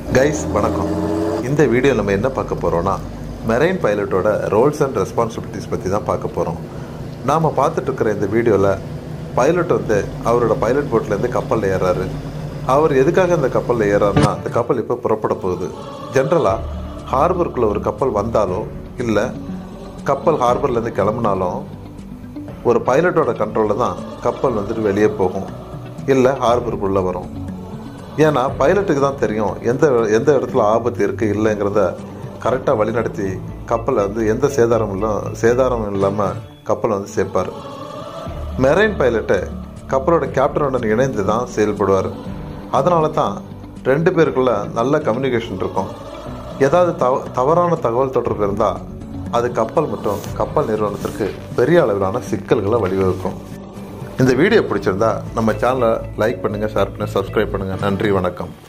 guys வணக்கம் இந்த video நம்ம என்ன பார்க்க போகிறோம்னா மெரைன் பைலட்டோட ரோல்ஸ் அண்ட் ரெஸ்பான்சிபிலிட்டிஸ் பற்றி தான் பார்க்க போகிறோம் நாம் பார்த்துட்டு இருக்கிற இந்த வீடியோவில் பைலட் வந்து அவரோட பைலட் போட்லேருந்து கப்பலில் ஏறாரு அவர் எதுக்காக இந்த கப்பலில் ஏறாருன்னா இந்த கப்பல் இப்போ புறப்பட போகுது ஜென்ரலாக ஹார்பருக்குள்ளே ஒரு கப்பல் வந்தாலோ இல்லை கப்பல் ஹார்பர்லேருந்து கிளம்புனாலும் ஒரு பைலட்டோட கண்ட்ரோலில் தான் கப்பல் வந்துட்டு வெளியே போகும் இல்லை ஹார்பருக்குள்ளே வரும் ஏன்னா பைலட்டுக்கு தான் தெரியும் எந்த எந்த இடத்துல ஆபத்து இருக்குது இல்லைங்கிறத கரெக்டாக வழிநடத்தி கப்பலை வந்து எந்த சேதாரம் இல்லை சேதாரம் இல்லாமல் கப்பலை வந்து சேர்ப்பார் மெரைன் பைலட்டு கப்பலோட கேப்டனுடன் இணைந்து தான் செயல்படுவார் அதனால தான் ரெண்டு பேருக்குள்ள நல்ல கம்யூனிகேஷன் இருக்கும் ஏதாவது தவ தவறான தகவல் தொடர்பு இருந்தால் அது கப்பல் மற்றும் கப்பல் நிறுவனத்திற்கு பெரிய அளவிலான சிக்கல்களை வழிவகுக்கும் இந்த வீடியோ பிடிச்சிருந்தா நம்ம சேனலை லைக் பண்ணுங்கள் ஷேர் பண்ணுங்கள் சப்ஸ்கிரைப் பண்ணுங்கள் நன்றி வணக்கம்